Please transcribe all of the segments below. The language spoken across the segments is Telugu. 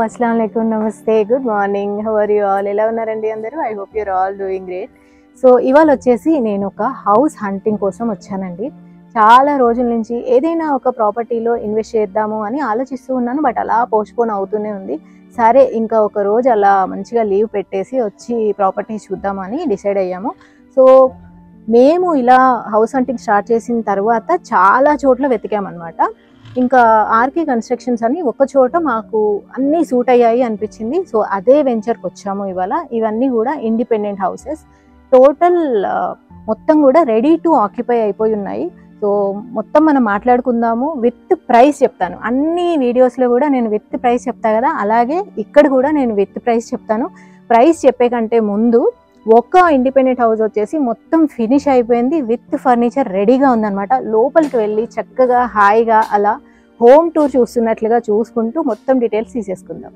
అస్సలం అయికం నమస్తే good morning how are you all ఎలా ఉన్నారండి అందరూ I hope your all doing great so ఇవాళ వచ్చేసి నేను ఒక హౌస్ హంటింగ్ కోసం వచ్చానండి చాలా రోజుల నుంచి ఏదైనా ఒక ప్రాపర్టీలో ఇన్వెస్ట్ చేద్దాము అని ఆలోచిస్తూ ఉన్నాను బట్ అలా పోస్ట్పోన్ అవుతూనే ఉంది సరే ఇంకా ఒక రోజు అలా మంచిగా లీవ్ పెట్టేసి వచ్చి ప్రాపర్టీ చూద్దామని డిసైడ్ అయ్యాము సో మేము ఇలా హౌస్ హంటింగ్ స్టార్ట్ చేసిన తర్వాత చాలా చోట్ల వెతికామన్నమాట ఇంకా ఆర్కే కన్స్ట్రక్షన్స్ అని ఒక చోట మాకు అన్నీ సూట్ అయ్యాయి అనిపించింది సో అదే వెంచర్కి వచ్చాము ఇవాళ ఇవన్నీ కూడా ఇండిపెండెంట్ హౌసెస్ టోటల్ మొత్తం కూడా రెడీ టు ఆక్యుపై అయిపోయి ఉన్నాయి సో మొత్తం మనం మాట్లాడుకుందాము విత్ ప్రైస్ చెప్తాను అన్ని వీడియోస్లో కూడా నేను విత్ ప్రైస్ చెప్తా కదా అలాగే ఇక్కడ కూడా నేను విత్ ప్రైస్ చెప్తాను ప్రైస్ చెప్పే కంటే ముందు ఒక ఇండిపెండెంట్ హౌస్ వచ్చేసి మొత్తం ఫినిష్ అయిపోయింది విత్ ఫర్నిచర్ రెడీగా ఉందన్నమాట లోపలికి వెళ్ళి చక్కగా హాయిగా అలా హోమ్ టూర్ చూస్తున్నట్లుగా చూసుకుంటూ మొత్తం డీటెయిల్స్ తీసేసుకుందాం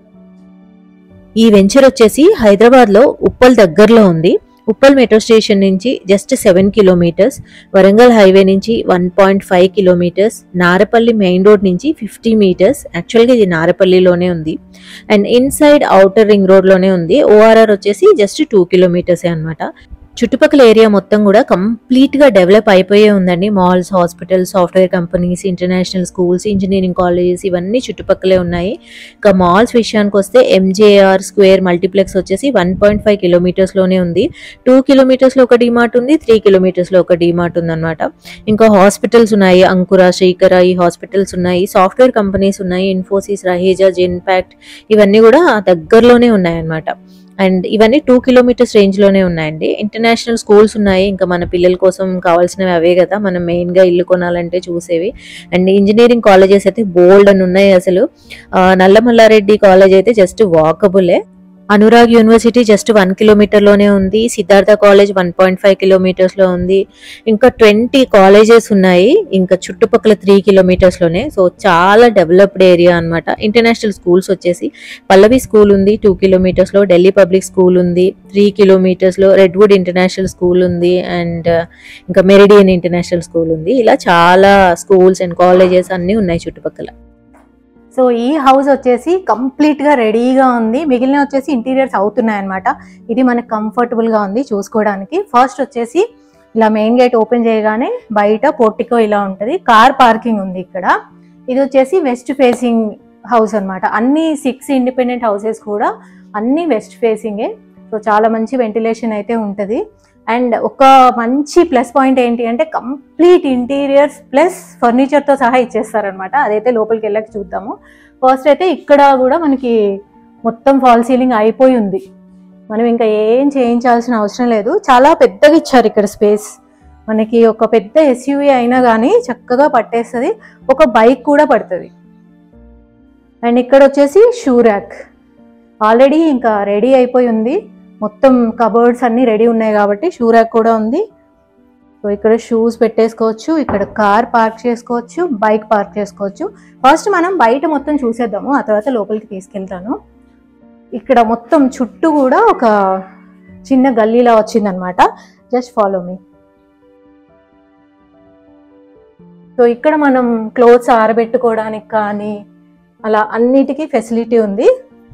ఈ వెంచర్ వచ్చేసి హైదరాబాద్ లో ఉప్పల్ దగ్గరలో ఉంది ఉప్పల్ మెట్రో స్టేషన్ నుంచి just seven kilometres Warangal highway నుంచి one point five kilometres Narapalli main road నుంచి ఫిఫ్టీ మీటర్స్ యాక్చువల్గా ఇది నారపల్లిలోనే ఉంది అండ్ ఇన్సైడ్ అవుటర్ రింగ్ రోడ్లోనే ఉంది ఓఆర్ఆర్ వచ్చేసి జస్ట్ టూ కిలోమీటర్సే అనమాట చుట్టుపక్కల ఏరియా మొత్తం కూడా కంప్లీట్ గా డెవలప్ అయిపోయే ఉందండి malls hospitals software companies international schools engineering colleges ఇవన్నీ చుట్టుపక్కలే ఉన్నాయి ఇంకా మాల్స్ విషయానికి వస్తే ఎంజేఆర్ స్క్వేర్ మల్టీప్లెక్స్ వచ్చేసి వన్ పాయింట్ ఫైవ్ కిలోమీటర్స్ లోనే ఉంది టూ కిలోమీటర్స్ లో ఒక డిమార్ట్ ఉంది త్రీ కిలోమీటర్స్ లో ఒక డిమార్ట్ ఉంది అనమాట ఇంకా హాస్పిటల్స్ ఉన్నాయి అంకుర శ్రీకర ఈ హాస్పిటల్స్ ఉన్నాయి సాఫ్ట్వేర్ కంపెనీస్ ఉన్నాయి ఇన్ఫోసిస్ రహేజా జెన్పాక్ట్ ఇవన్నీ కూడా దగ్గరలోనే ఉన్నాయి అన్నమాట అండ్ ఇవన్నీ టూ కిలోమీటర్స్ రేంజ్ లోనే ఉన్నాయండి ఇంటర్నేషనల్ స్కూల్స్ ఉన్నాయి ఇంకా మన పిల్లల కోసం కావాల్సినవి అవే కదా మనం మెయిన్ గా ఇల్లు కొనాలంటే చూసేవి అండ్ ఇంజనీరింగ్ కాలేజెస్ అయితే బోల్డ్ అని ఉన్నాయి అసలు ఆ, నల్లమల్లారెడ్డి కాలేజ్ అయితే జస్ట్ వాకబులే Anurag university just one kilometre లోనే ఉంది Siddhartha college one point five kilometres లో ఉంది ఇంకా ట్వంటీ కాలేజెస్ ఉన్నాయి ఇంకా చుట్టుపక్కల త్రీ కిలోమీటర్స్ లోనే సో చాలా డెవలప్డ్ ఏరియా అన్నమాట ఇంటర్నేషనల్ స్కూల్స్ వచ్చేసి పల్లవి స్కూల్ ఉంది టూ కిలోమీటర్స్ లో ఢిల్లీ పబ్లిక్ స్కూల్ ఉంది త్రీ కిలోమీటర్స్ లో రెడ్వుడ్ ఇంటర్నేషనల్ స్కూల్ ఉంది అండ్ ఇంకా మెరిడియన్ ఇంటర్నేషనల్ స్కూల్ ఉంది ఇలా చాలా స్కూల్స్ అండ్ కాలేజెస్ అన్ని ఉన్నాయి చుట్టుపక్కల సో ఈ హౌస్ వచ్చేసి కంప్లీట్గా రెడీగా ఉంది మిగిలిన వచ్చేసి ఇంటీరియర్స్ అవుతున్నాయి అనమాట ఇది మనకు కంఫర్టబుల్గా ఉంది చూసుకోవడానికి ఫస్ట్ వచ్చేసి ఇలా మెయిన్ గేట్ ఓపెన్ చేయగానే బయట పోర్టికో ఇలా ఉంటుంది కార్ పార్కింగ్ ఉంది ఇక్కడ ఇది వచ్చేసి వెస్ట్ ఫేసింగ్ హౌస్ అన్నమాట అన్ని సిక్స్ ఇండిపెండెంట్ హౌసెస్ కూడా అన్ని వెస్ట్ ఫేసింగే సో చాలా మంచి వెంటిలేషన్ అయితే ఉంటుంది అండ్ ఒక మంచి ప్లస్ పాయింట్ ఏంటి అంటే కంప్లీట్ ఇంటీరియర్స్ ప్లస్ ఫర్నిచర్తో సహా ఇచ్చేస్తారనమాట అదైతే లోపలికి వెళ్ళక చూద్దాము ఫస్ట్ అయితే ఇక్కడ కూడా మనకి మొత్తం ఫాల్ సీలింగ్ అయిపోయి ఉంది మనం ఇంకా ఏం చేయించాల్సిన అవసరం లేదు చాలా పెద్దగా ఇచ్చారు ఇక్కడ స్పేస్ మనకి ఒక పెద్ద ఎస్యూవీ అయినా కానీ చక్కగా పట్టేస్తుంది ఒక బైక్ కూడా పడుతుంది అండ్ ఇక్కడ వచ్చేసి షూ ర్యాక్ ఆల్రెడీ ఇంకా రెడీ అయిపోయి ఉంది మొత్తం కబర్డ్స్ అన్ని రెడీ ఉన్నాయి కాబట్టి షూ ర్యాక్ కూడా ఉంది సో ఇక్కడ షూస్ పెట్టేసుకోవచ్చు ఇక్కడ కార్ పార్క్ చేసుకోవచ్చు బైక్ పార్క్ చేసుకోవచ్చు ఫస్ట్ మనం బయట మొత్తం చూసేద్దాము ఆ తర్వాత లోపలికి తీసుకెళ్తాను ఇక్కడ మొత్తం చుట్టూ కూడా ఒక చిన్న గల్లీలా వచ్చిందనమాట జస్ట్ ఫాలో మీ సో ఇక్కడ మనం క్లోత్స్ ఆరబెట్టుకోవడానికి కానీ అలా అన్నిటికీ ఫెసిలిటీ ఉంది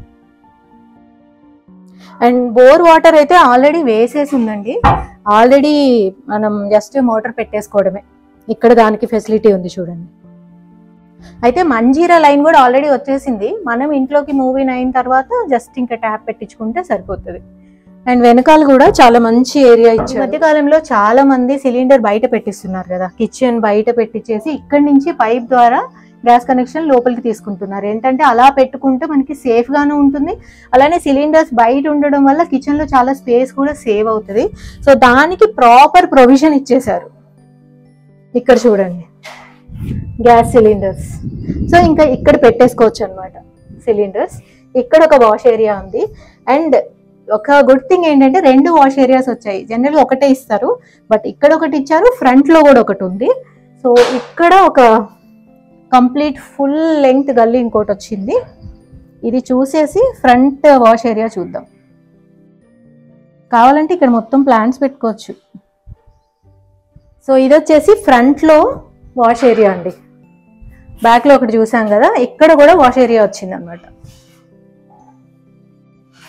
అండ్ బోర్ వాటర్ అయితే ఆల్రెడీ వేసేసి ఉందండి ఆల్రెడీ మనం జస్ట్ మోటార్ పెట్టేసుకోవడమే ఇక్కడ దానికి ఫెసిలిటీ ఉంది చూడండి అయితే మంజీరా లైన్ కూడా ఆల్రెడీ వచ్చేసింది మనం ఇంట్లోకి మూవ్ ఇన్ అయిన తర్వాత జస్ట్ ఇంకా ట్యాప్ పెట్టించుకుంటే సరిపోతుంది అండ్ వెనకాల కూడా చాలా మంచి ఏరియా ఇచ్చారు ఈ మధ్య కాలంలో చాలా మంది సిలిండర్ బయట పెట్టిస్తున్నారు కదా కిచెన్ బయట పెట్టించేసి ఇక్కడి నుంచి పైప్ ద్వారా గ్యాస్ కనెక్షన్ లోపలికి తీసుకుంటున్నారు ఏంటంటే అలా పెట్టుకుంటే మనకి సేఫ్ గాను ఉంటుంది అలానే సిలిండర్స్ బయట ఉండడం వల్ల కిచెన్ లో చాలా స్పేస్ కూడా సేవ్ అవుతుంది సో దానికి ప్రాపర్ ప్రొవిజన్ ఇచ్చేశారు ఇక్కడ చూడండి గ్యాస్ సిలిండర్స్ సో ఇంకా ఇక్కడ పెట్టేసుకోవచ్చు అనమాట సిలిండర్స్ ఇక్కడ ఒక వాష్ ఏరియా ఉంది అండ్ ఒక గుడ్ థింగ్ ఏంటంటే రెండు వాష్ ఏరియాస్ వచ్చాయి జనరల్ ఒకటే ఇస్తారు బట్ ఇక్కడ ఒకటి ఇచ్చారు ఫ్రంట్ లో కూడా ఒకటి ఉంది సో ఇక్కడ ఒక కంప్లీట్ ఫుల్ లెంగ్త్ గల్లీ ఇంకోటి వచ్చింది ఇది చూసేసి ఫ్రంట్ వాష్ ఏరియా చూద్దాం కావాలంటే ఇక్కడ మొత్తం ప్లాంట్స్ పెట్టుకోవచ్చు సో ఇది వచ్చేసి ఫ్రంట్లో వాష్ ఏరియా అండి బ్యాక్లో ఒకటి చూసాం కదా ఇక్కడ కూడా వాష్ ఏరియా వచ్చింది అనమాట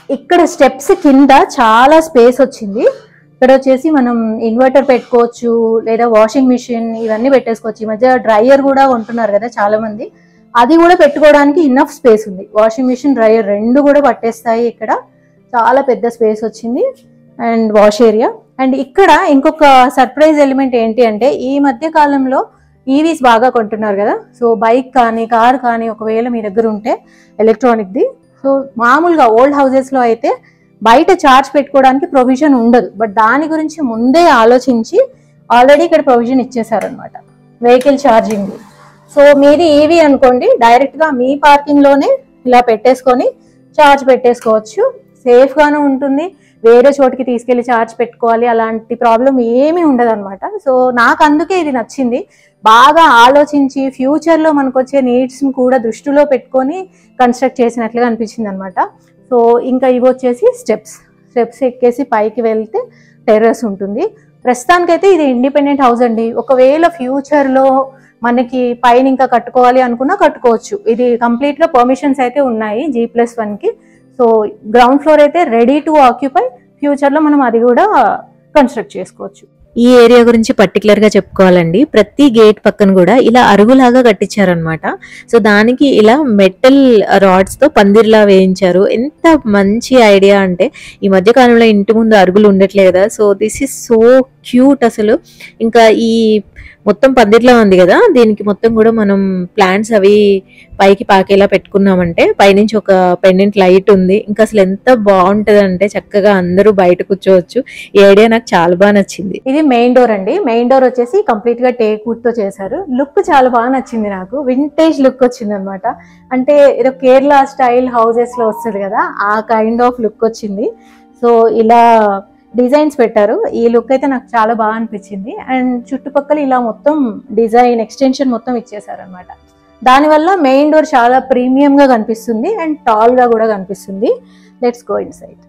ఇక్కడ స్టెప్స్ కింద చాలా స్పేస్ వచ్చింది ఇక్కడ వచ్చేసి మనం ఇన్వర్టర్ పెట్టుకోవచ్చు లేదా వాషింగ్ మిషన్ ఇవన్నీ పెట్టేసుకోవచ్చు ఈ మధ్య డ్రైయర్ కూడా ఉంటున్నారు కదా చాలా మంది అది కూడా పెట్టుకోవడానికి ఇన్నఫ్ స్పేస్ ఉంది వాషింగ్ మిషన్ డ్రైయర్ రెండు కూడా పట్టేస్తాయి ఇక్కడ చాలా పెద్ద స్పేస్ వచ్చింది అండ్ వాష్ ఏరియా అండ్ ఇక్కడ ఇంకొక సర్ప్రైజ్ ఎలిమెంట్ ఏంటి అంటే ఈ మధ్య కాలంలో ఈవీస్ బాగా కొంటున్నారు కదా సో బైక్ కానీ కార్ కానీ ఒకవేళ మీ దగ్గర ఉంటే ఎలక్ట్రానిక్ది సో మామూలుగా ఓల్డ్ హౌసెస్లో అయితే బయట చార్జ్ పెట్టుకోవడానికి ప్రొవిజన్ ఉండదు బట్ దాని గురించి ముందే ఆలోచించి ఆల్రెడీ ఇక్కడ ప్రొవిజన్ ఇచ్చేసారనమాట వెహికల్ ఛార్జింగ్ సో మీది ఈవీ అనుకోండి డైరెక్ట్ గా మీ పార్కింగ్ లోనే ఇలా పెట్టేసుకొని చార్జ్ పెట్టేసుకోవచ్చు సేఫ్ గాను ఉంటుంది వేరే చోటికి తీసుకెళ్లి చార్జ్ పెట్టుకోవాలి అలాంటి ప్రాబ్లం ఏమీ ఉండదు అనమాట సో నాకు అందుకే ఇది నచ్చింది బాగా ఆలోచించి ఫ్యూచర్ లో మనకు వచ్చే నీడ్స్ కూడా దృష్టిలో పెట్టుకొని కన్స్ట్రక్ట్ చేసినట్లుగా అనిపించింది అనమాట సో ఇంకా ఇవి వచ్చేసి స్టెప్స్ స్టెప్స్ ఎక్కేసి పైకి వెళ్తే టెర్రస్ ఉంటుంది ప్రస్తుతానికైతే ఇది ఇండిపెండెంట్ హౌస్ అండి ఒకవేళ ఫ్యూచర్ లో మనకి పైన ఇంకా కట్టుకోవాలి అనుకున్నా కట్టుకోవచ్చు ఇది కంప్లీట్ గా పర్మిషన్స్ అయితే ఉన్నాయి జీ ప్లస్ వన్ కి సో గ్రౌండ్ ఫ్లోర్ అయితే రెడీ టు ఆక్యుపై ఫ్యూచర్ లో మనం అది కూడా కన్స్ట్రక్ట్ చేసుకోవచ్చు ఈ ఏరియా గురించి పర్టికులర్ గా చెప్పుకోవాలండి ప్రతి గేట్ పక్కన కూడా ఇలా అరుగులాగా కట్టించారనమాట సో దానికి ఇలా మెటల్ రాడ్స్ తో పందిర్లా వేయించారు ఎంత మంచి ఐడియా అంటే ఈ మధ్య కాలంలో ఇంటి ముందు అరుగులు ఉండట్లేదు కదా so this is so cute అసలు ఇంకా ఈ మొత్తం పందిర్లా ఉంది కదా దీనికి మొత్తం కూడా మనం ప్లాంట్స్ అవి పైకి పాకేలా పెట్టుకున్నామంటే పైనుంచి ఒక పెండెంట్ లైట్ ఉంది ఇంకా అసలు ఎంత బాగుంటది అంటే చక్కగా అందరూ బయట కూర్చోవచ్చు ఈ ఐడియా నాకు చాలా బాగా నచ్చింది ఇది మెయిన్ డోర్ అండి మెయిన్ డోర్ వచ్చేసి కంప్లీట్ గా టేక్ వుడ్ తో చేశారు లుక్ చాలా బాగా నచ్చింది నాకు వింటేజ్ లుక్ వచ్చింది అనమాట అంటే ఏదో కేరళ స్టైల్ హౌసెస్ లో వస్తుంది కదా ఆ కైండ్ ఆఫ్ లుక్ వచ్చింది సో ఇలా డిజైన్స్ పెట్టారు ఈ లుక్ అయితే నాకు చాలా బాగా అనిపించింది అండ్ చుట్టుపక్కల ఇలా మొత్తం డిజైన్ ఎక్స్టెన్షన్ మొత్తం ఇచ్చేసారు అనమాట దానివల్ల మెయిన్ డోర్ చాలా ప్రీమియం గా కనిపిస్తుంది అండ్ టాల్ గా కూడా కనిపిస్తుంది లెట్స్ గో ఇన్ సైడ్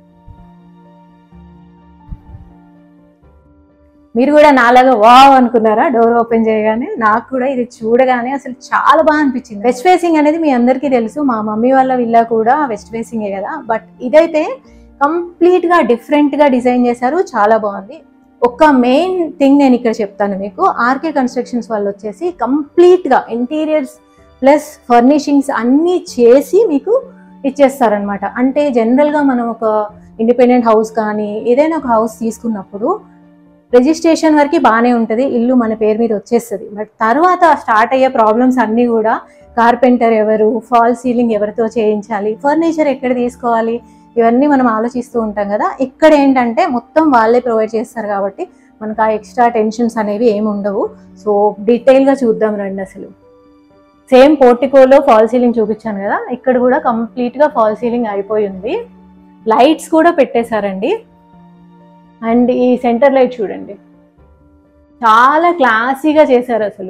మీరు కూడా నాలాగా వావ్ అనుకున్నారా డోర్ ఓపెన్ చేయగానే నాకు కూడా ఇది చూడగానే అసలు చాలా బాగా అనిపించింది వెస్ట్ ఫేసింగ్ అనేది మీ అందరికీ తెలుసు మా మమ్మీ వాళ్ళ విల్లా కూడా వెస్ట్ ఫేసింగే కదా బట్ ఇదైతే కంప్లీట్ గా డిఫరెంట్ గా డిజైన్ చేశారు చాలా బాగుంది ఒక మెయిన్ థింగ్ నేను ఇక్కడ చెప్తాను మీకు ఆర్కే కన్స్ట్రక్షన్స్ వాళ్ళు వచ్చేసి కంప్లీట్ గా ఇంటీరియర్స్ ప్లస్ ఫర్నిషింగ్స్ అన్నీ చేసి మీకు ఇచ్చేస్తారనమాట అంటే జనరల్ గా మనం ఒక ఇండిపెండెంట్ హౌస్ కానీ ఏదైనా ఒక హౌస్ తీసుకున్నప్పుడు రిజిస్ట్రేషన్ వరకు బాగానే ఉంటుంది ఇల్లు మన పేరు మీద వచ్చేస్తుంది బట్ తర్వాత స్టార్ట్ అయ్యే ప్రాబ్లమ్స్ అన్నీ కూడా కార్పెంటర్ ఎవరు ఫాల్ సీలింగ్ ఎవరితో చేయించాలి ఫర్నిచర్ ఎక్కడ తీసుకోవాలి ఇవన్నీ మనం ఆలోచిస్తూ ఉంటాం కదా ఇక్కడ ఏంటంటే మొత్తం వాళ్ళే ప్రొవైడ్ చేస్తారు కాబట్టి మనకు ఆ ఎక్స్ట్రా టెన్షన్స్ అనేవి ఏమి ఉండవు సో డీటెయిల్గా చూద్దాం రండి అసలు సేమ్ పోర్టికోలో ఫాల్ సీలింగ్ చూపించాను కదా ఇక్కడ కూడా కంప్లీట్గా ఫాల్ సీలింగ్ అయిపోయి ఉంది లైట్స్ కూడా పెట్టేశారండి అండ్ ఈ సెంటర్ లైట్ చూడండి చాలా క్లాసీగా చేశారు అసలు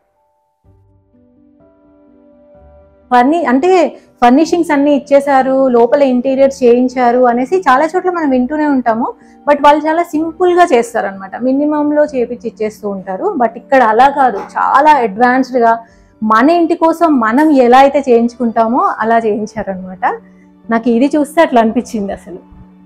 ఫర్ని అంటే ఫర్నిషింగ్స్ అన్ని ఇచ్చేశారు లోపల ఇంటీరియర్ చేయించారు అనేసి చాలా చోట్ల మనం వింటూనే ఉంటాము బట్ వాళ్ళు చాలా సింపుల్ గా చేస్తారు అనమాట మినిమం లో చేపించి ఇచ్చేస్తూ ఉంటారు బట్ ఇక్కడ అలా కాదు చాలా అడ్వాన్స్డ్ గా మన ఇంటి కోసం మనం ఎలా అయితే చేయించుకుంటామో అలా చేయించారనమాట నాకు ఇది చూస్తే అట్లా అనిపించింది అసలు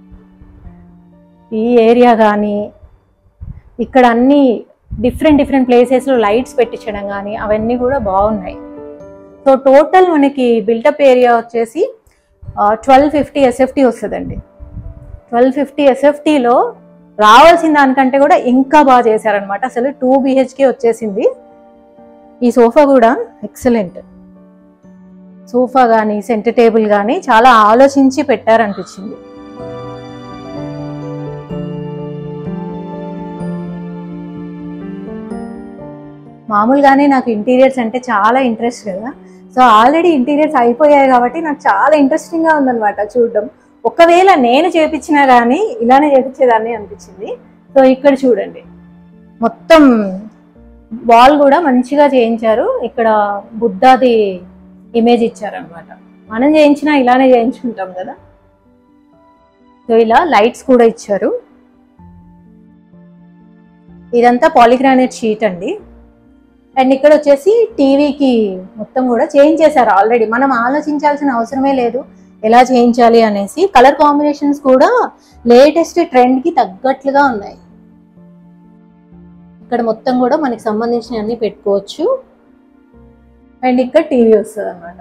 ఈ ఏరియా కానీ ఇక్కడ అన్ని డిఫరెంట్ డిఫరెంట్ ప్లేసెస్లో లైట్స్ పెట్టించడం కానీ అవన్నీ కూడా బాగున్నాయి సో టోటల్ మనకి బిల్టప్ ఏరియా వచ్చేసి ట్వెల్వ్ ఫిఫ్టీ ఎస్ఎఫ్టీ వస్తుందండి ట్వెల్వ్ ఫిఫ్టీ ఎస్ఎఫ్టీలో రావాల్సిన దానికంటే కూడా ఇంకా బాగా చేశారనమాట అసలు టూ బిహెచ్కే వచ్చేసింది ఈ సోఫా కూడా ఎక్సలెంట్ సోఫా కానీ సెంటర్ టేబుల్ కానీ చాలా ఆలోచించి పెట్టారనిపించింది మామూలుగానే నాకు ఇంటీరియర్స్ అంటే చాలా ఇంట్రెస్ట్ కదా సో ఆల్రెడీ ఇంటీరియర్స్ అయిపోయాయి కాబట్టి నాకు చాలా ఇంట్రెస్టింగ్గా ఉందన్నమాట చూడడం ఒకవేళ నేను చేపించినా కానీ ఇలానే చేపించేదాన్ని అనిపించింది సో ఇక్కడ చూడండి మొత్తం వాల్ కూడా మంచిగా చేయించారు ఇక్కడ బుద్ధాది ఇమేజ్ ఇచ్చారనమాట మనం చేయించినా ఇలానే చేయించుకుంటాం కదా సో ఇలా లైట్స్ కూడా ఇచ్చారు ఇదంతా పాలిగ్రానైట్ షీట్ అండి అండ్ ఇక్కడ వచ్చేసి టీవీకి మొత్తం కూడా చేంజ్ చేశారు ఆల్రెడీ మనం ఆలోచించాల్సిన అవసరమే లేదు ఎలా చేయించాలి అనేసి కలర్ కాంబినేషన్స్ కూడా లేటెస్ట్ ట్రెండ్ కి తగ్గట్లుగా ఉన్నాయి ఇక్కడ మొత్తం కూడా మనకి సంబంధించిన అన్ని పెట్టుకోవచ్చు అండ్ ఇక్కడ టీవీ వస్తుంది అనమాట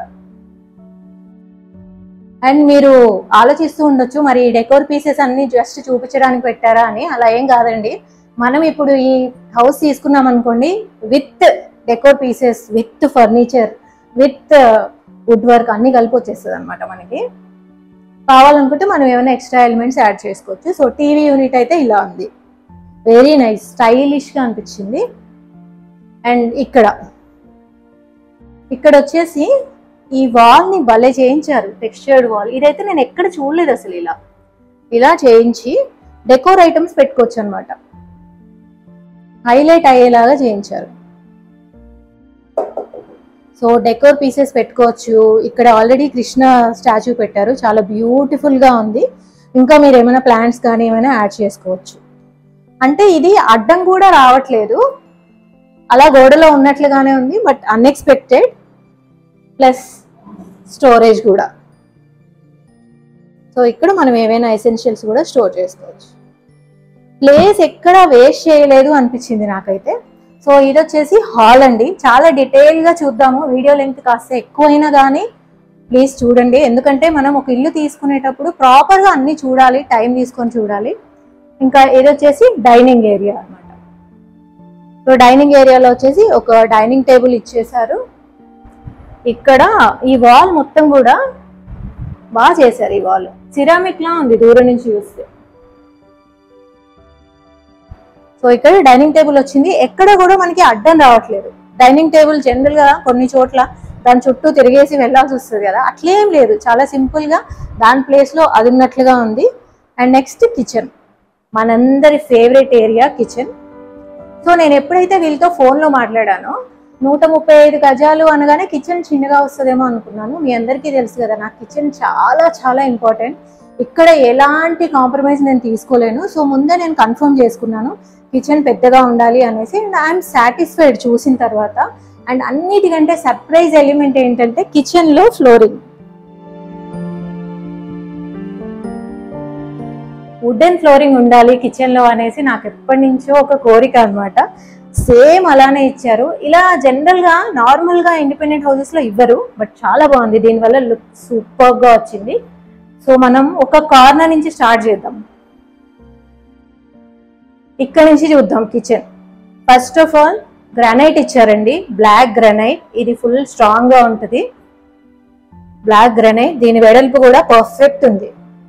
అండ్ మీరు ఆలోచిస్తూ ఉండొచ్చు మరి డెకోర్ పీసెస్ అన్ని జస్ట్ చూపించడానికి పెట్టారా అని అలా ఏం కాదండి మనం ఇప్పుడు ఈ హౌస్ తీసుకున్నాం అనుకోండి with decor pieces with furniture with wood work అన్ని కలిపి వచ్చేస్తుంది అనమాట మనకి కావాలనుకుంటే మనం ఏమైనా ఎక్స్ట్రా ఎలిమెంట్స్ యాడ్ చేసుకోవచ్చు సో టీవీ యూనిట్ అయితే ఇలా ఉంది వెరీ నైస్ స్టైలిష్గా అనిపించింది అండ్ ఇక్కడ ఇక్కడ వచ్చేసి ఈ వాల్ ని భలే చేయించారు టెక్స్చర్డ్ వాల్ ఇదైతే నేను ఎక్కడ చూడలేదు అసలు ఇలా ఇలా చేయించి డెకోర్ ఐటమ్స్ పెట్టుకోవచ్చు అనమాట హైలైట్ అయ్యేలాగా చేయించారు సో డెకోర్ పీసెస్ పెట్టుకోవచ్చు ఇక్కడ ఆల్రెడీ కృష్ణ స్టాచ్యూ పెట్టారు చాలా బ్యూటిఫుల్ గా ఉంది ఇంకా మీరు ఏమైనా ప్లాంట్స్ కానీ ఏమైనా యాడ్ చేసుకోవచ్చు అంటే ఇది అడ్డం కూడా రావట్లేదు అలా గోడలో ఉన్నట్లుగానే ఉంది బట్ అన్ఎక్స్పెక్టెడ్ ప్లస్ స్టోరేజ్ కూడా సో ఇక్కడ మనం ఏవైనా ఎసెన్షియల్స్ కూడా స్టోర్ చేసుకోవచ్చు ప్లేస్ ఎక్కడ వేస్ట్ చేయలేదు అనిపించింది నాకైతే సో ఇది వచ్చేసి హాల్ అండి చాలా డీటెయిల్ గా చూద్దాము వీడియో లెంత్ కాస్త ఎక్కువైనా కానీ ప్లీజ్ చూడండి ఎందుకంటే మనం ఒక ఇల్లు తీసుకునేటప్పుడు ప్రాపర్ గా అన్ని చూడాలి టైం తీసుకొని చూడాలి ఇంకా ఇది వచ్చేసి డైనింగ్ ఏరియా అన్నమాట సో డైనింగ్ ఏరియాలో వచ్చేసి ఒక డైనింగ్ టేబుల్ ఇచ్చేసారు ఇక్కడ ఈ వాల్ మొత్తం కూడా బాగా చేశారు ఈ వాల్ సిరామిక్ లా ఉంది దూరం నుంచి చూస్తే సో ఇక్కడ డైనింగ్ టేబుల్ వచ్చింది ఎక్కడ కూడా మనకి అడ్డం రావట్లేదు డైనింగ్ టేబుల్ జనరల్ గా కొన్ని చోట్ల దాని చుట్టూ తిరిగేసి వెళ్ళాల్సి వస్తుంది కదా అట్లేం లేదు చాలా సింపుల్ గా దాని ప్లేస్ లో అది ఉన్నట్లుగా ఉంది అండ్ నెక్స్ట్ కిచెన్ మనందరి ఫేవరెట్ ఏరియా కిచెన్ సో నేను ఎప్పుడైతే వీళ్ళతో phone లో మాట్లాడానో నూట ముప్పై ఐదు గజాలు అనగానే కిచెన్ చిన్నగా వస్తుందేమో అనుకున్నాను మీ అందరికీ తెలుసు కదా నాకు కిచెన్ చాలా చాలా ఇంపార్టెంట్ ఇక్కడ ఎలాంటి కాంప్రమైజ్ నేను తీసుకోలేను సో ముందే నేను కన్ఫర్మ్ చేసుకున్నాను కిచెన్ పెద్దగా ఉండాలి అనేసి అండ్ ఐఎమ్ సాటిస్ఫైడ్ చూసిన తర్వాత అండ్ అన్నిటికంటే సర్ప్రైజ్ ఎలిమెంట్ ఏంటంటే కిచెన్ లో ఫ్లోరింగ్ వుడెన్ ఫ్లోరింగ్ ఉండాలి కిచెన్ లో అనేసి నాకు ఎప్పటి నుంచో ఒక కోరిక అన్నమాట సేమ్ అలానే ఇచ్చారు ఇలా జనరల్ గా నార్మల్ గా ఇండిపెండెంట్ హౌసెస్ లో ఇవ్వరు బట్ చాలా బాగుంది దీనివల్ల లుక్ సూపర్ గా వచ్చింది సో మనం ఒక కార్నర్ నుంచి స్టార్ట్ చేద్దాం ఇక్కడ నుంచి చూద్దాం kitchen first of all granite ఇచ్చారండి బ్లాక్ గ్రానైట్ ఇది ఫుల్ స్ట్రాంగ్ గా ఉంటుంది బ్లాక్ గ్రానైట్ దీని వెడల్పు కూడా పర్ఫెక్ట్ ఉంది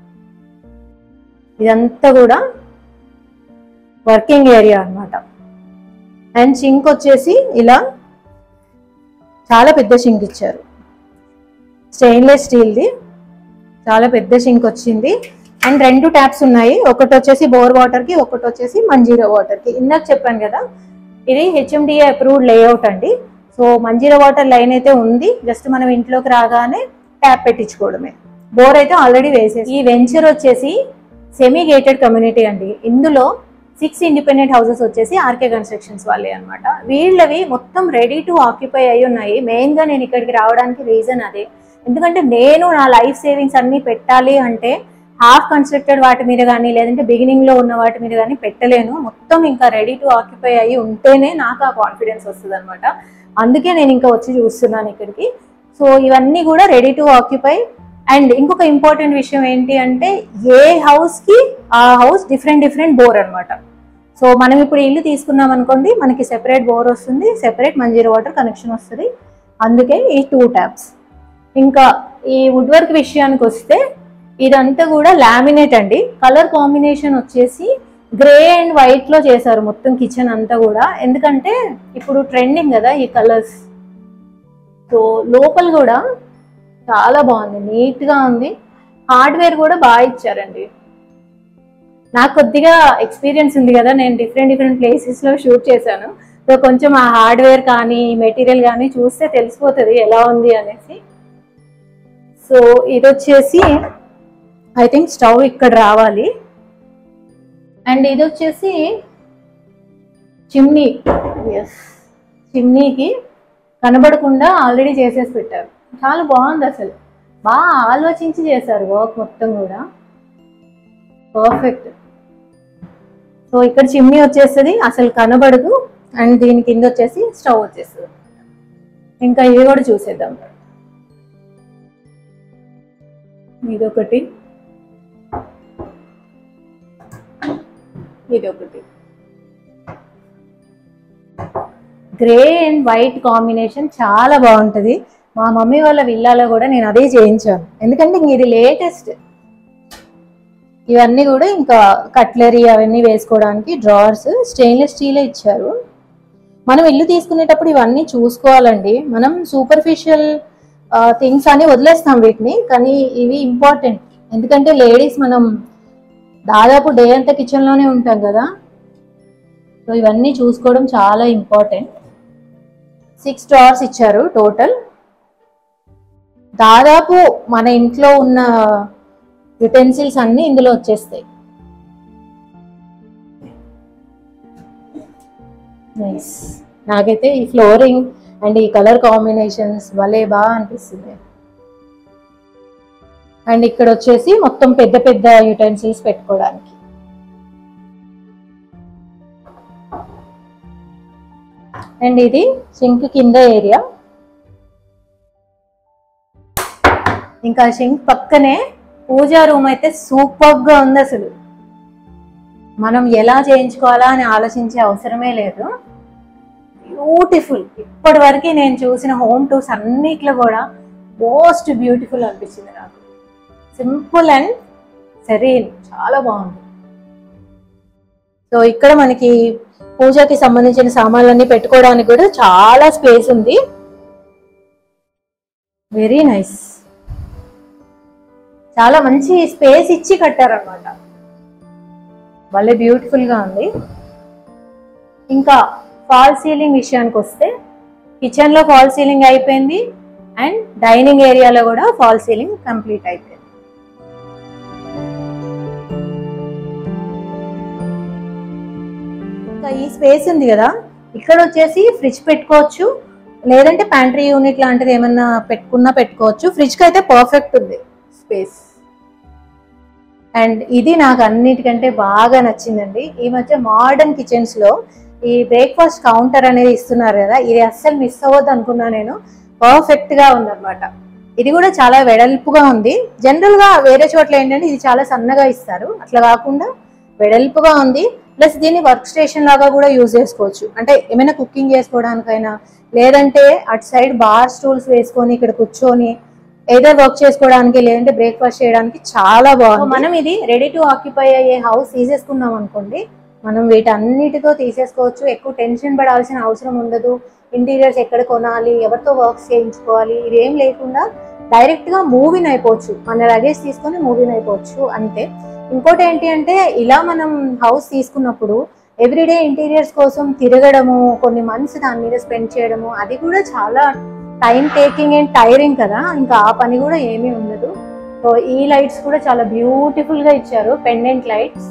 ఇదంతా కూడా వర్కింగ్ ఏరియా అన్నమాట అండ్ సింక్ వచ్చేసి ఇలా చాలా పెద్ద సింక్ ఇచ్చారు స్టెయిన్లెస్ స్టీల్ది చాలా పెద్ద సింక్ వచ్చింది అండ్ రెండు ట్యాప్స్ ఉన్నాయి ఒకటి వచ్చేసి బోర్ వాటర్ కి ఒకటి వచ్చేసి మంజీరా వాటర్ కి ఇందాక చెప్పాను కదా ఇది హెచ్ఎండిఏ అప్రూవ్డ్ లేఅవుట్ అండి సో మంజీరా వాటర్ లైన్ అయితే ఉంది జస్ట్ మనం ఇంట్లోకి రాగానే ట్యాప్ పెట్టించుకోవడమే బోర్ అయితే ఆల్రెడీ వేసేసి ఈ వెంచర్ వచ్చేసి సెమీ గేటెడ్ కమ్యూనిటీ అండి ఇందులో సిక్స్ ఇండిపెండెంట్ హౌసెస్ వచ్చేసి ఆర్కే కన్స్ట్రక్షన్స్ వాళ్ళే అన్నమాట వీళ్ళవి మొత్తం రెడీ టు ఆక్యుపై అయి ఉన్నాయి మెయిన్ గా నేను ఇక్కడికి రావడానికి రీజన్ అదే ఎందుకంటే నేను నా లైఫ్ సేవింగ్స్ అన్ని పెట్టాలి అంటే హాఫ్ కన్స్ట్రక్టెడ్ వాటి మీద కానీ లేదంటే బిగినింగ్ లో ఉన్న వాటి మీద కానీ పెట్టలేను మొత్తం ఇంకా రెడీ టు ఆక్యుపై అయ్యి ఉంటేనే నాకు ఆ కాన్ఫిడెన్స్ వస్తుంది అనమాట అందుకే నేను ఇంకా వచ్చి చూస్తున్నాను ఇక్కడికి సో ఇవన్నీ కూడా రెడీ టు ఆక్యుపై అండ్ ఇంకొక ఇంపార్టెంట్ విషయం ఏంటి అంటే ఏ హౌస్ కి ఆ హౌస్ డిఫరెంట్ డిఫరెంట్ బోర్ అన్నమాట సో మనం ఇప్పుడు ఇల్లు తీసుకున్నాం అనుకోండి మనకి సెపరేట్ బోర్ వస్తుంది సెపరేట్ మంజీరా వాటర్ కనెక్షన్ వస్తుంది అందుకే ఈ టూ ట్యాప్స్ ఇంకా ఈ వుడ్ వర్క్ విషయానికి వస్తే ఇదంతా కూడా లామినేట్ అండి కలర్ కాంబినేషన్ వచ్చేసి గ్రే అండ్ వైట్ లో చేశారు మొత్తం కిచెన్ అంతా కూడా ఎందుకంటే ఇప్పుడు ట్రెండింగ్ కదా ఈ కలర్స్ సో లోపల కూడా చాలా బాగుంది నీట్ గా ఉంది హార్డ్వేర్ కూడా బాగా ఇచ్చారండి నాకు కొద్దిగా ఎక్స్పీరియన్స్ ఉంది కదా నేను డిఫరెంట్ డిఫరెంట్ ప్లేసెస్ లో షూట్ చేశాను సో కొంచెం ఆ హార్డ్వేర్ కానీ మెటీరియల్ కానీ చూస్తే తెలిసిపోతుంది ఎలా ఉంది అనేసి సో ఇది వచ్చేసి ఐ థింక్ స్టవ్ ఇక్కడ రావాలి అండ్ ఇది వచ్చేసి చిమ్నీ ఎస్ చిమ్నీకి కనబడకుండా ఆల్రెడీ చేసేసి పెట్టారు చాలా బాగుంది అసలు బాగా ఆలోచించి చేశారు వర్క్ మొత్తం కూడా పర్ఫెక్ట్ సో ఇక్కడ చిమ్నీ వచ్చేస్తుంది అసలు కనబడదు అండ్ దీని కింద వచ్చేసి స్టవ్ వచ్చేస్తుంది ఇంకా ఇవి కూడా చూసేద్దాం ఇది ఒకటి ఇది ఒకటి గ్రే అండ్ వైట్ కాంబినేషన్ చాలా బాగుంటది మా మమ్మీ వాళ్ళ విల్లాలో కూడా నేను అదే చేయించాను ఎందుకంటే ఇంక ఇది లేటెస్ట్ ఇవన్నీ కూడా ఇంకా కట్లరీ అవన్నీ వేసుకోవడానికి డ్రావర్స్ స్టెయిన్లెస్ స్టీలే ఇచ్చారు మనం ఇల్లు తీసుకునేటప్పుడు ఇవన్నీ చూసుకోవాలండి మనం సూపర్ఫిషియల్ థింగ్స్ అని వదిలేస్తాం వీటిని కానీ ఇవి ఇంపార్టెంట్ ఎందుకంటే లేడీస్ మనం దాదాపు డే అంతా కిచెన్లోనే ఉంటాం కదా సో ఇవన్నీ చూసుకోవడం చాలా ఇంపార్టెంట్ సిక్స్ డ్రావర్స్ ఇచ్చారు టోటల్ దాదాపు మన ఇంట్లో ఉన్న యుటెన్సిల్స్ అన్ని ఇందులో వచ్చేస్తాయి నైస్ నాకైతే ఈ ఫ్లోరింగ్ అండ్ ఈ కలర్ కాంబినేషన్స్ భలే బాగా అనిపిస్తుంది అండ్ ఇక్కడ వచ్చేసి మొత్తం పెద్ద పెద్ద యుటెన్సిల్స్ పెట్టుకోవడానికి అండ్ ఇది సింక్ కింద ఏరియా ఇంకా సింక్ పక్కనే పూజా రూమ్ అయితే సూపర్ గా ఉంది అసలు మనం ఎలా చేయించుకోవాలా అని ఆలోచించే అవసరమే లేదు బ్యూటిఫుల్ ఇప్పటి వరకు నేను చూసిన హోమ్ టూర్స్ అన్నిట్లో కూడా మోస్ట్ బ్యూటిఫుల్ అనిపించింది నాకు సింపుల్ అండ్ సెరీన్ చాలా బాగుంది సో ఇక్కడ మనకి పూజకి సంబంధించిన సామాన్లన్నీ పెట్టుకోవడానికి కూడా చాలా స్పేస్ ఉంది వెరీ నైస్ చాలా మంచి స్పేస్ ఇచ్చి కట్టారనమాట భలే బ్యూటిఫుల్ గా ఉంది ఇంకా ఫాల్ సీలింగ్ విషయానికి వస్తే కిచెన్ లో ఫాల్ సీలింగ్ అయిపోయింది అండ్ డైనింగ్ ఏరియాలో కూడా ఫాల్ సీలింగ్ కంప్లీట్ అయిపోయింది ఇంకా ఈ స్పేస్ ఉంది కదా ఇక్కడ వచ్చేసి ఫ్రిడ్జ్ పెట్టుకోవచ్చు లేదంటే ప్యాంట్రీ యూనిట్ లాంటిది ఏమన్నా పెట్టుకున్నా పెట్టుకోవచ్చు ఫ్రిడ్జ్ కి అయితే పర్ఫెక్ట్ ఉంది స్పేస్ అండ్ ఇది నాకు అన్నిటికంటే బాగా నచ్చిందండి ఈ మధ్య మోడర్న్ కిచెన్స్ లో ఈ బ్రేక్ఫాస్ట్ కౌంటర్ అనేది ఇస్తున్నారు కదా ఇది అస్సలు మిస్ అవ్వద్దు అనుకున్నా నేను పర్ఫెక్ట్ గా ఉందన్నమాట ఇది కూడా చాలా వెడల్పుగా ఉంది జనరల్ గా వేరే చోట్ల ఏంటంటే ఇది చాలా సన్నగా ఇస్తారు అట్లా కాకుండా వెడల్పుగా ఉంది ప్లస్ దీన్ని వర్క్ స్టేషన్ లాగా కూడా యూజ్ చేసుకోవచ్చు అంటే ఏమైనా కుకింగ్ చేసుకోవడానికైనా లేదంటే అటు సైడ్ బార్ స్టూల్స్ వేసుకొని ఇక్కడ కూర్చొని ఏదర్ వర్క్ చేసుకోవడానికి లేదంటే బ్రేక్ఫాస్ట్ చేయడానికి చాలా బాగుంది మనం ఇది రెడీ టు ఆక్యుపై అయ్యే హౌస్ తీసేసుకున్నాం అనుకోండి మనం వీటన్నిటితో తీసేసుకోవచ్చు ఎక్కువ టెన్షన్ పడాల్సిన అవసరం ఉండదు ఇంటీరియర్స్ ఎక్కడ కొనాలి ఎవరితో వర్క్స్ చేయించుకోవాలి ఇవేం లేకుండా డైరెక్ట్ గా మూవీన్ అయిపోవచ్చు మన లగేజ్ తీసుకొని మూవీన్ అయిపోవచ్చు అంతే ఇంకోటి ఏంటి అంటే ఇలా మనం హౌస్ తీసుకున్నప్పుడు ఎవ్రీడే ఇంటీరియర్స్ కోసం తిరగడము కొన్ని మంత్స్ దాని మీద స్పెండ్ చేయడము అది కూడా చాలా టైం టేకింగ్ అండ్ టైరింగ్ కదా ఇంకా ఆ పని కూడా ఏమీ ఉండదు సో ఈ లైట్స్ కూడా చాలా బ్యూటిఫుల్ గా ఇచ్చారు పెండెంట్ లైట్స్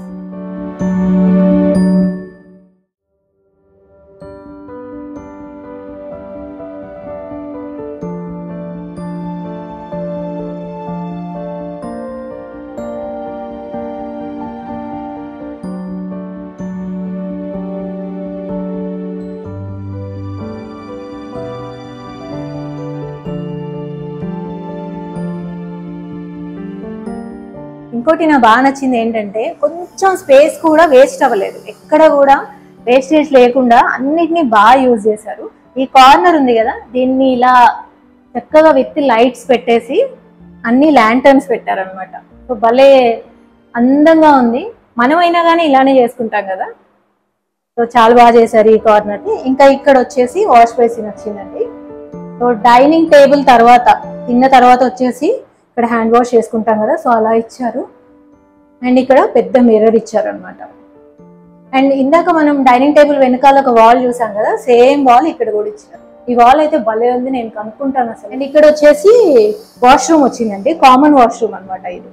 ఇంకోటి నాకు బాగా నచ్చింది ఏంటంటే కొంచెం స్పేస్ కూడా వేస్ట్ అవ్వలేదు ఎక్కడ కూడా వేస్టేజ్ లేకుండా అన్నిటినీ బాగా యూజ్ చేశారు ఈ కార్నర్ ఉంది కదా దీన్ని ఇలా చక్కగా విత్ లైట్స్ పెట్టేసి అన్ని ల్యాంటర్న్స్ పెట్టారనమాట సో భలే అందంగా ఉంది మనమైనా కానీ ఇలానే చేసుకుంటాం కదా సో చాలా బాగా చేశారు ఈ కార్నర్ని ఇంకా ఇక్కడ వచ్చేసి వాష్ బేసిన్ వచ్చిందండి సో డైనింగ్ టేబుల్ తర్వాత తిన్న తర్వాత వచ్చేసి ఇక్కడ హ్యాండ్ వాష్ చేసుకుంటాం కదా సో అలా ఇచ్చారు అండ్ ఇక్కడ పెద్ద మిర్రర్ ఇచ్చారు అనమాట అండ్ ఇందాక మనం డైనింగ్ టేబుల్ వెనకాల ఒక వాల్ చూసాం కదా సేమ్ వాల్ ఇక్కడ కూడా ఇచ్చారు ఈ వాల్ అయితే భలే ఉంది నేను కనుక్కుంటాను అసలు అండ్ ఇక్కడ వచ్చేసి వాష్రూమ్ వచ్చిందండి కామన్ వాష్రూమ్ అన్నమాట ఇది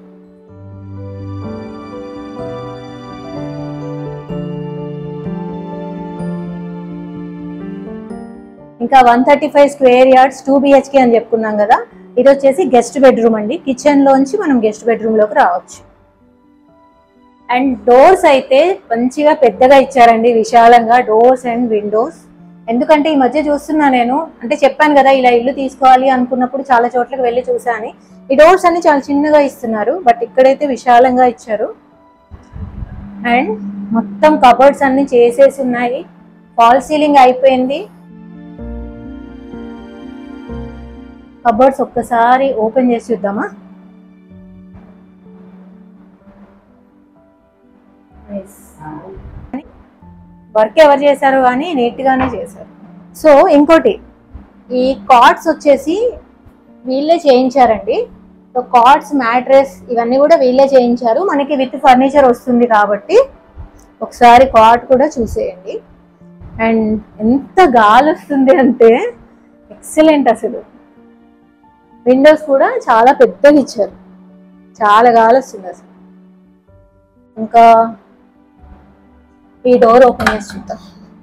ఇంకా one thirty five square yards two BHK అని చెప్పుకున్నాం కదా ఇది వచ్చేసి గెస్ట్ బెడ్రూమ్ అండి కిచెన్ లోంచి మనం గెస్ట్ బెడ్రూమ్ లోకి రావచ్చు అండ్ డోర్స్ అయితే మంచిగా పెద్దగా ఇచ్చారండి విశాలంగా డోర్స్ అండ్ విండోస్ ఎందుకంటే ఈ మధ్య చూస్తున్నా నేను అంటే చెప్పాను కదా ఇలా ఇల్లు తీసుకోవాలి అనుకున్నప్పుడు చాలా చోట్లకి వెళ్ళి చూసాను ఈ డోర్స్ అన్ని చాలా చిన్నగా ఇస్తున్నారు బట్ ఇక్కడైతే విశాలంగా ఇచ్చారు అండ్ మొత్తం కబర్డ్స్ అన్ని చేసేసి ఉన్నాయి ఫాల్ సీలింగ్ అయిపోయింది కబర్డ్స్ ఒక్కసారి ఓపెన్ చేసి చూద్దామా వర్క్ ఎవరు చేశారు కానీ నీట్ గానే చేశారు సో ఇంకోటి ఈ కార్డ్స్ వచ్చేసి వీళ్ళే చేయించారండి సో కార్డ్స్ మ్యాట్రెస్ ఇవన్నీ కూడా వీళ్ళే చేయించారు మనకి విత్ ఫర్నిచర్ వస్తుంది కాబట్టి ఒకసారి కార్డ్ కూడా చూసేయండి అండ్ ఎంత గాలి వస్తుంది అంటే ఎక్సలెంట్ అసలు విండోస్ కూడా చాలా పెద్దగా ఇచ్చారు చాలా గాలి వస్తుంది అసలు ఇంకా ఈ డోర్ ఓపెన్ చేసి చూద్దాం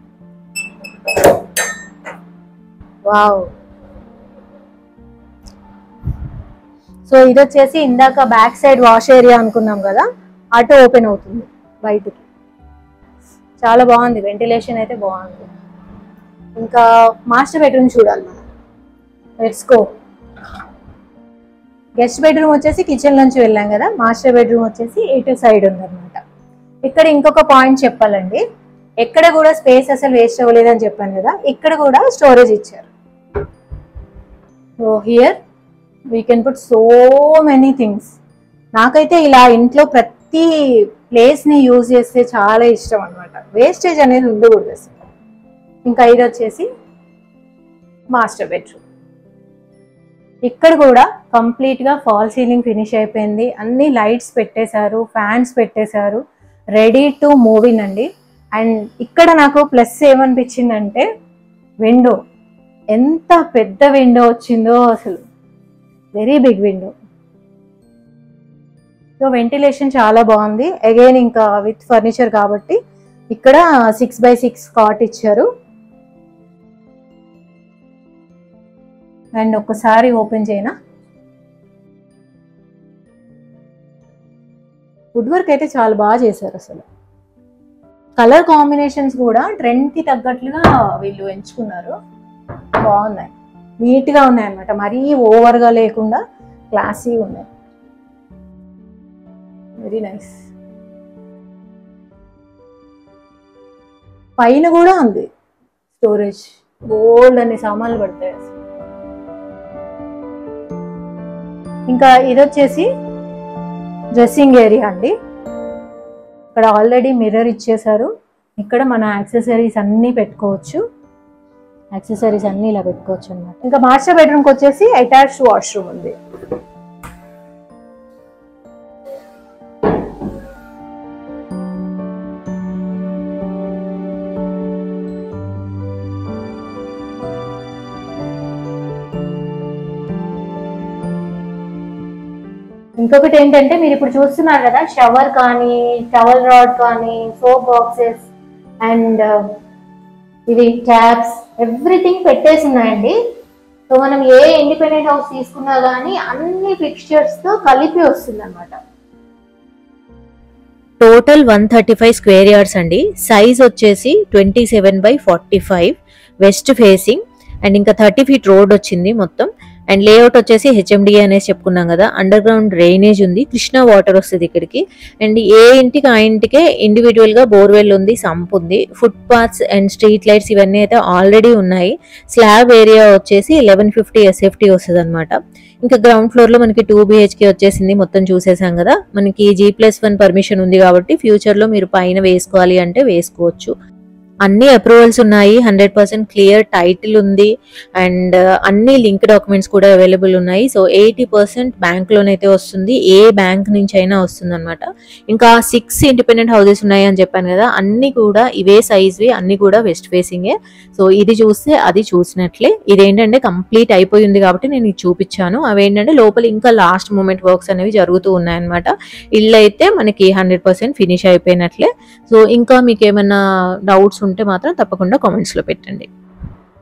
వావ్ సో ఇది వచ్చేసి ఇందాక బ్యాక్ సైడ్ వాష్ ఏరియా అనుకున్నాం కదా అటు ఓపెన్ అవుతుంది బయటికి చాలా బాగుంది వెంటిలేషన్ అయితే బాగుంది ఇంకా మాస్టర్ బెడ్రూమ్ చూడాలి మనం లెట్స్ గో గెస్ట్ బెడ్రూమ్ వచ్చేసి కిచెన్ నుంచి వెళ్ళాం కదా మాస్టర్ బెడ్రూమ్ వచ్చేసి ఇటు సైడ్ ఉందన్నమాట ఇక్కడ ఇంకొక పాయింట్ చెప్పాలండి ఎక్కడ కూడా స్పేస్ అసలు వేస్ట్ అవ్వలేదని చెప్పాను కదా ఇక్కడ కూడా స్టోరేజ్ ఇచ్చారు so here we can put so many things నాకైతే ఇలా ఇంట్లో ప్రతి ప్లేస్ ని యూజ్ చేస్తే చాలా ఇష్టం అనమాట వేస్టేజ్ అనేది ఉండకూడదు అసలు ఇంకా ఇది వచ్చేసి మాస్టర్ బెడ్రూమ్ ఇక్కడ కూడా కంప్లీట్ గా ఫాల్ సీలింగ్ ఫినిష్ అయిపోయింది అన్ని లైట్స్ పెట్టేశారు ఫ్యాన్స్ పెట్టేశారు రెడీ టు మూవింగ్ అండి అండ్ ఇక్కడ నాకు ప్లస్ ఏమనిపించిందంటే విండో ఎంత పెద్ద విండో వచ్చిందో అసలు very big window so ventilation చాలా బాగుంది అగైన్ ఇంకా విత్ ఫర్నిచర్ కాబట్టి ఇక్కడ సిక్స్ బై సిక్స్ కాట్ ఇచ్చారు అండ్ ఒకసారి ఓపెన్ చేయనా వుడ్ వర్క్ అయితే చాలా బాగా చేశారు అసలు కలర్ కాంబినేషన్స్ కూడా ట్రెండ్ కి తగ్గట్లుగా వీళ్ళు ఎంచుకున్నారు బాగున్నాయి నీట్ గా ఉన్నాయి అనమాట మరీ ఓవర్ గా లేకుండా క్లాసీ ఉన్నాయి వెరీ నైస్ పైన కూడా ఉంది స్టోరేజ్ గోల్డ్ అనే సామాన్లు పడతాయి అసలు. ఇంకా ఇది వచ్చేసి డ్రెస్సింగ్ ఏరియా అండి ఇక్కడ ఆల్రెడీ మిర్రర్ ఇచ్చేసారు ఇక్కడ మన యాక్సెసరీస్ అన్నీ పెట్టుకోవచ్చు యాక్సెసరీస్ అన్నీ ఇలా పెట్టుకోవచ్చు అన్నమాట ఇంకా మాస్టర్ బెడ్రూమ్కి వచ్చేసి అటాచ్డ్ వాష్రూమ్ ఉంది ఇంకొకటి ఏంటంటే మీరు ఇప్పుడు చూస్తున్నారు కదా షవర్ కానీ టవల్ రాడ్ కానీ సోప్ బాక్సెస్ అండ్ ఇవి ట్యాప్స్ ఎవ్రీథింగ్ పెట్టేసి ఉన్నాయండి సో మనం ఏ ఇండిపెండెంట్ హౌస్ తీసుకున్నా కానీ అన్ని ఫిక్స్చర్స్ తో కలిపి వస్తుంది అనమాట total one thirty five square yards అండి సైజ్ వచ్చేసి twenty seven by forty five west facing and ఇంకా థర్టీ ఫీట్ రోడ్ వచ్చింది మొత్తం అండ్ లేఅవుట్ వచ్చేసి హెచ్ఎండి అనేసి చెప్పుకున్నాం కదా అండర్ గ్రౌండ్ డ్రైనేజ్ ఉంది కృష్ణా వాటర్ వస్తుంది ఇక్కడికి అండ్ ఏ ఇంటికి ఆ ఇంటికే ఇండివిజువల్ గా బోర్వెల్ ఉంది సంప్ ఉంది footpaths and street lights ఇవన్నీ అయితే ఆల్రెడీ ఉన్నాయి స్లాబ్ ఏరియా వచ్చేసి లెవెన్ ఫిఫ్టీ ఎస్ఎఫ్టీ వస్తుంది అనమాట ఇంకా గ్రౌండ్ ఫ్లోర్ లో మనకి టూ బిహెచ్కే వచ్చేసింది మొత్తం చూసేసాం కదా మనకి జీ ప్లస్ వన్ పర్మిషన్ ఉంది కాబట్టి ఫ్యూచర్ లో మీరు పైన వేసుకోవాలి అంటే వేసుకోవచ్చు అన్ని అప్రూవల్స్ ఉన్నాయి హండ్రెడ్ పర్సెంట్ క్లియర్ టైటిల్ ఉంది అండ్ అన్ని లింక్ డాక్యుమెంట్స్ కూడా అవైలబుల్ ఉన్నాయి so eighty percent bank loan అయితే వస్తుంది ఏ బ్యాంక్ నుంచి అయినా వస్తుంది అనమాట ఇంకా సిక్స్ ఇండిపెండెంట్ హౌసెస్ ఉన్నాయి అని చెప్పాను కదా అన్ని కూడా ఇవే సైజ్వి అన్ని కూడా వెస్ట్ ఫేసింగే సో ఇది చూస్తే అది చూసినట్లే ఇదేంటంటే కంప్లీట్ అయిపోయింది కాబట్టి నేను ఇది చూపించాను అవేంటంటే లోపల ఇంకా లాస్ట్ మూమెంట్ వర్క్స్ అనేవి జరుగుతూ ఉన్నాయన్నమాట ఇల్లు అయితే మనకి హండ్రెడ్ పర్సెంట్ ఫినిష్ అయిపోయినట్లే సో ఇంకా మీకు ఏమైనా డౌట్స్ ఉంటే మాత్రం తప్పకుండా కామెంట్స్ లో పెట్టండి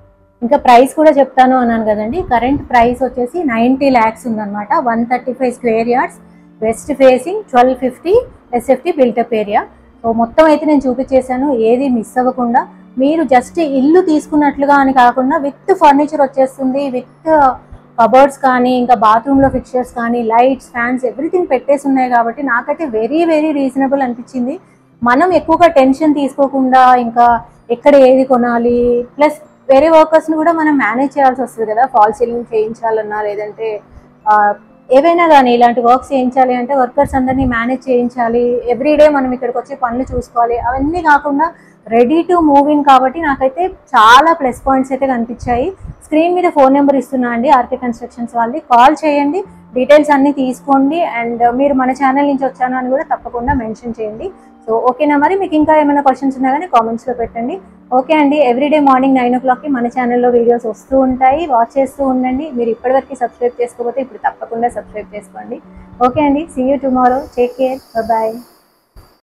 ఇంకా ప్రైస్ కూడా చెప్తాను అన్నాను కదండి కరెంట్ ప్రైస్ వచ్చేసి నైంటీ ల్యాక్స్ ఉందన్నమాట one thirty five square yards west facing twelve fifty SFT built up area so మొత్తం అయితే నేను చూపించేశాను ఏది మిస్ అవ్వకుండా మీరు జస్ట్ ఇల్లు తీసుకున్నట్లుగా అని కాకుండా విత్ ఫర్నిచర్ వచ్చేస్తుంది విత్ కబర్డ్స్ కానీ ఇంకా బాత్రూంలో ఫిక్చర్స్ కానీ లైట్స్ ఫ్యాన్స్ ఎవ్రీథింగ్ పెట్టేసి ఉన్నాయి కాబట్టి నాకైతే వెరీ వెరీ రీజనబుల్ అనిపించింది మనం ఎక్కువగా టెన్షన్ తీసుకోకుండా ఇంకా ఎక్కడ ఏది కొనాలి ప్లస్ వేరే వర్కర్స్ని కూడా మనం మేనేజ్ చేయాల్సి వస్తుంది కదా ఫాల్ సీలింగ్ చేయించాలన్నా లేదంటే ఆ, ఏవైనా కానీ ఇలాంటి వర్క్స్ చేయించాలి అంటే వర్కర్స్ అందరినీ మేనేజ్ చేయించాలి ఎవ్రీడే మనం ఇక్కడికి వచ్చి పనులు చూసుకోవాలి అవన్నీ కాకుండా రెడీ టు మూవ్ ఇన్ కాబట్టి నాకైతే చాలా ప్లస్ పాయింట్స్ అయితే కనిపించాయి స్క్రీన్ మీద ఫోన్ నెంబర్ ఇస్తున్నా అండి ఆర్కే కన్స్ట్రక్షన్స్ వాళ్ళది కాల్ చేయండి డీటెయిల్స్ అన్ని తీసుకోండి అండ్ మీరు మన ఛానల్ నుంచి వచ్చాను అని కూడా తప్పకుండా మెన్షన్ చేయండి సో ఓకేనా మరి మీకు ఇంకా ఏమైనా క్వశ్చన్స్ ఉన్నా కానీ కామెంట్స్లో పెట్టండి ఓకే అండి ఎవ్రీడే మార్నింగ్ నైన్ ఓ క్లాక్కి మన ఛానల్లో వీడియోస్ వస్తూ ఉంటాయి వాచ్ చేస్తూ ఉండండి మీరు ఇప్పటివరకు సబ్స్క్రైబ్ చేసుకోకపోతే ఇప్పుడు తప్పకుండా సబ్స్క్రైబ్ చేసుకోండి ఓకే అండి see you tomorrow take care bye